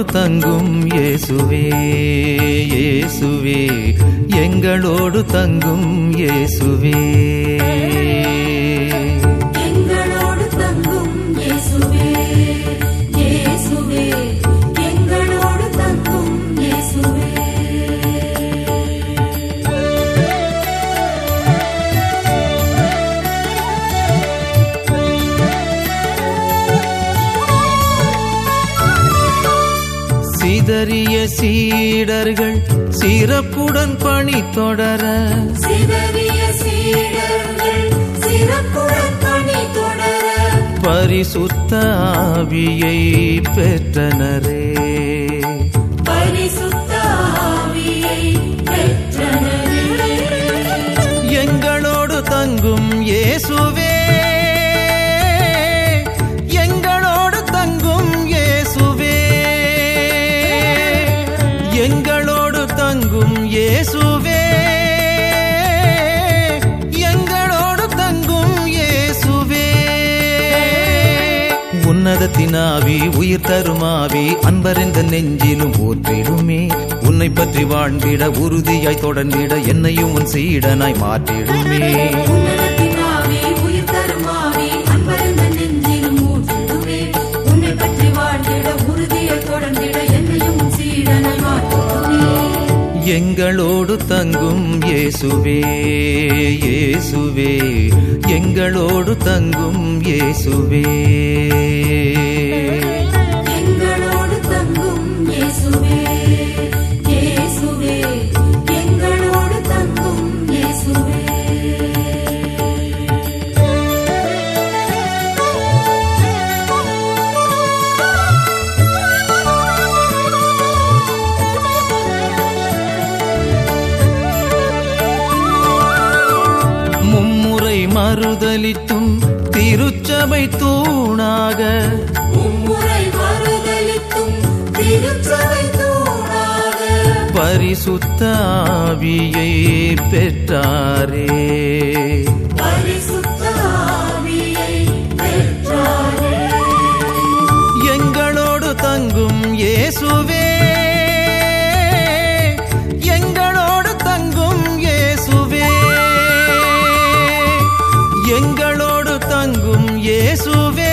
தங்கும் இயேசுவே இயேசுவே எங்களோடு தங்கும் இயேசுவே எங்களோடு தங்கும் இயேசுவே இயேசுவே எங்களோடு தங்கும் இயேசுவே சிதறிய சீடர்கள் சிறப்புடன் பணி தொடர சிதறிய சீடர்கள் சிறப்புடன் பணி தொடர பரிசுத்த ஆவியை பெற்றனரே பரிசுத்த ஆவியை பெற்றனரே எங்களோடு தங்கும் இயேசுவே எங்களோடு தங்கும் இயேசுவே எங்களோடு தங்கும் இயேசுவே எங்களோடு தங்கும் இயேசுவே உன்னதத்தினாவி உயிர் தருமாவி அன்பறிந்த நெஞ்சிலும் ஊற்றிடுமே உன்னை பற்றி வாழ்ந்திட உறுதியாய் தொடர்ந்திட என்னையும் உன் சீடனாய் மாற்றிடுமே உன்னதத்தின் ஆவி உயிர் தரும் ஆவி அன்பருந்த நெஞ்சிலும் ஊற்றிடுமே உன்னை பற்றி வாழ்ந்திட உறுதியை தொடர்ந்திட என்னையும் உன் சீடனாய் மாற்றிடுமே எங்களோடு தங்கும் இயேசுவே இயேசுவே எங்களோடு தங்கும் இயேசுவே எங்களோடு தங்கும் இயேசுவே இயேசுவே எங்களோடு தங்கும் இயேசுவே மும்முறை மறுதலித்தும் திருச்சபை தூணாக மும்முறை மறுதலித்தும் திருச்சபை தூணாக பரிசுத்த ஆவியை பெற்றாரே பரிசுத்த ஆவியை பெற்றாரே எங்களோடு தங்கும் இயேசுவே எங்களோடு தங்கும் இயேசுவே எங்களோடு தங்கும் இயேசுவே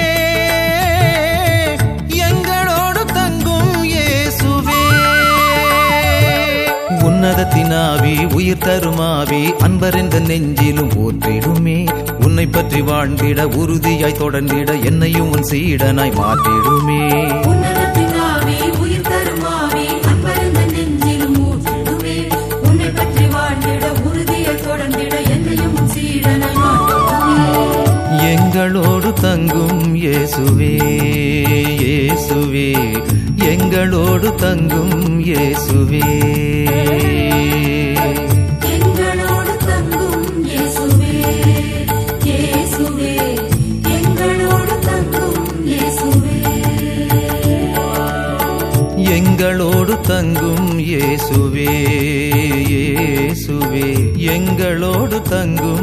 எங்களோடு தங்கும் இயேசுவே உன்னதத்தினாவி உயிர் தருமாவி அன்பறிந்த நெஞ்சிலும் ஊற்றிடுமே உன்னை பற்றி வாழ்ந்திட உறுதியாய் தொடர்ந்திட என்னையும் உன் சீடனாய் மாற்றிடுமே உன்னதத்தின் ஆவி உயிர் தரும் ஆவி அன்பருந்த நெஞ்சிலும் ஊற்றிடுமே உன்னை பற்றி வாழ்ந்திட உறுதியை தொடர்ந்திட என்னையும் உன் சீடனாய் மாற்றிடுமே எங்களோடு தங்கும் இயேசுவே இயேசுவே எங்களோடு தங்கும் இயேசுவே எங்களோடு தங்கும் இயேசுவே இயேசுவே எங்களோடு தங்கும் இயேசுவே எங்களோடு தங்கும் இயேசுவே இயேசுவே எங்களோடு தங்கும்